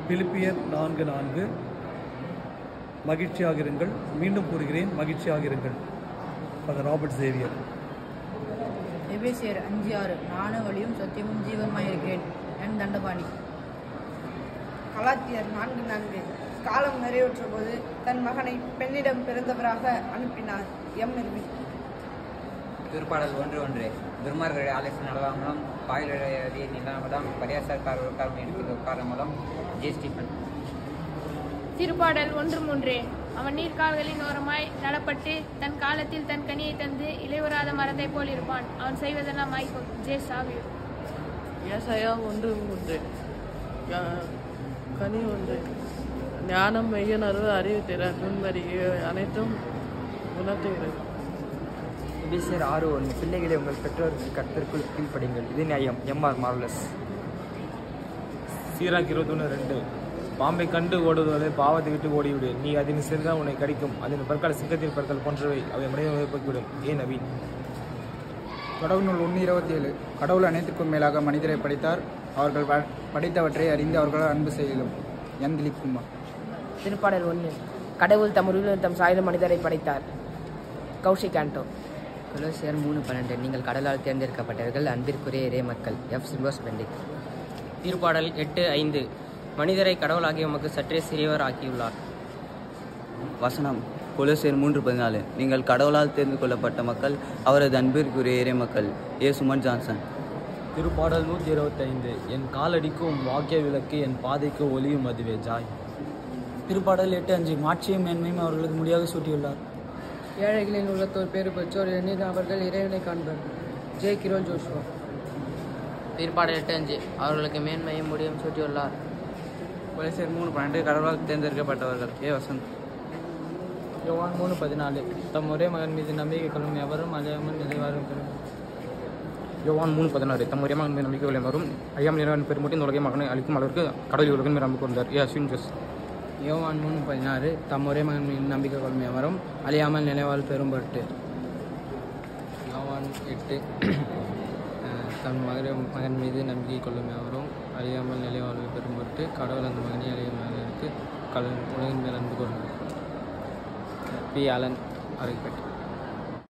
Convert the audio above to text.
பிலிப்பியர் நான்கு நான்கு மகிழ்ச்சியாக இருங்கள் மீண்டும் கூறுகிறேன் மகிழ்ச்சியாக இருங்கள் ஃபாதர் ராபர்ட் சேவியர் எபேசியர் அஞ்சு ஆறு நானும் வழியும் சத்தியமும் ஜீவமாயிருக்கிறேன் என் தண்டபாணி கலாத்தியர் நான்கு நான்கு காலம் நிறைவேற்ற போது தன் மகனை பெண்ணிடம் பிறந்தவராக அனுப்பினார் எம் இர்வின் திருப்பாடல் ஒன்று ஒன்று துர்மார்களுடைய ஆலோசனை நடவாமலும் பாயிலுடைய நிலாமலம் பரியாசக்கார உட்காரம் எடுக்கிற உட்காரம் மூலம் ஜே ஸ்டீஃபன் திருப்பாடல் ஒன்று மூன்று அவன் நீர்க்கால்களின் ஓரமாய் நடப்பட்டு தன் காலத்தில் தன் கனியை தந்து இலையுறாத மரத்தைப் போல் இருப்பான் அவன் செய்வதெல்லாம் மைக்கோ ஜே சாவியோ ஏசாயா ஒன்று மூன்று யா- கனி ஒன்று ஞானம் மெய்யுணர்வு அறிவு திறன் நுண்ணறிவு அனைத்தும் உணர்த்துகிறது எபிசியர் ஆறு ஒன்று பிள்ளைகளை உங்கள் பெற்றோருக்கு கர்த்தருக்குள் கீழ்ப்படிங்கள் இது நியாயம் எம்ஆர் மார்லஸ் சீராக் இருபத்தொன்று ரெண்டு பாம்பை கண்டு ஓடுவதை பாவத்தை விட்டு ஓடிவிடு நீ அதன் சென்றால் உன்னை கடிக்கும் அதன் பற்கள் சிங்கத்தின் பற்கள் போன்றவை அவை மனிதனை போக்கிவிடும் ஏன் நவீன் தொடர்பு நூல் ஒன்று இருபத்தி ஏழு கடவுள் அனைத்திற்கும் மேலாக மனிதரை படைத்தார் அவர்கள் ப- படைத்தவற்றை அறிந்து அவர்களால் அன்பு செய்யலும் என் திலீப் குமார் திருப்பாடல் ஒன்று கடவுள் தம் உருவில் தம் சாயலும் மனிதரை படைத்தார் கௌஷிக் ஆண்டோ கொலோசியர் மூணு பன்னெண்டு நீங்கள் கடலால் தேர்ந்தெடுக்கப்பட்டவர்கள் அன்பிற்குரிய இறை மக்கள் எஃப் சிம்போஸ் பெண்டிக் திருப்பாடல் எட்டு ஐந்து மனிதரை கடவுளாகிய உமக்கு சற்றே சிறியவர் ஆக்கியுள்ளார் வசனம் கொலோசியர் மூன்று பதினாலு நீங்கள் கடவுளால் தேர்ந்து கொள்ளப்பட்ட மக்கள் அவரது அன்பிற்குரிய இறை மக்கள் ஏ சுமன் ஜான்சன் திருப்பாடல் நூற்றி இருபத்தைந்து என் காலடிக்கும் வாக்கிய விளக்கு என் பாதைக்கு ஒளியும் அதுவே ஜாய் திருப்பாடல் எட்டு அஞ்சு மாட்சியும் மேன்மையும் அவர்களுக்கு முடியாக சூட்டியுள்ளார் ஏழைகளின் உள்ளத்தோர் பேறு பெற்றோர் எண்ணித அவர்கள் இறைவனை காண்பர் ஜே கிரோல் ஜோஷுவா திருப்பாடல் எட்டு அஞ்சு அவர்களுக்கு மேன்மையும் முடியும் சூட்டியுள்ளார் கொலைசேர் மூணு பன்னெண்டு கடவுளால் தேர்ந்தெடுக்கப்பட்டவர்கள் ஏ வசந்த் யோவான் மூணு பதினாலு தம் ஒரே மகன் மீது நம்பிக்கை கொள்ளும் எவரும் அழியாமல் நிலைவாரும் பெறும் யோவான் மூணு பதினாறு தம் ஒரே மகன் மீது நம்பிக்கை கொள்ளும் வரும் ஐயாமல் இறைவன் பெருமூட்டி இந்த உலகை மகனை அளிக்கும் அளவிற்கு கடவுள் உலகம் மீது நம்பிக்கை கொண்டார் ஏ அஸ்வின் ஜோஸ் யோவான் மூணு பதினாறு தம் ஒரே மகன் மீது நம்பிக்கை கொள்ளும் எவரும் அழியாமல் நிலைவாழ் பெறும் பொருட்டு யோவான் எட்டு அஹ், தம் மகர மகன் மீது நம்பிக்கை கொள்ளும் எவரும் அழியாமல் நிலைவாழ்வு பெறும் பொருட்டு கடவுள் அந்த மகனை அழிய மகனுக்கு கல உலகின் மேல் அன்பு கொண்டார் பி அலன் அரைப்பேட்டை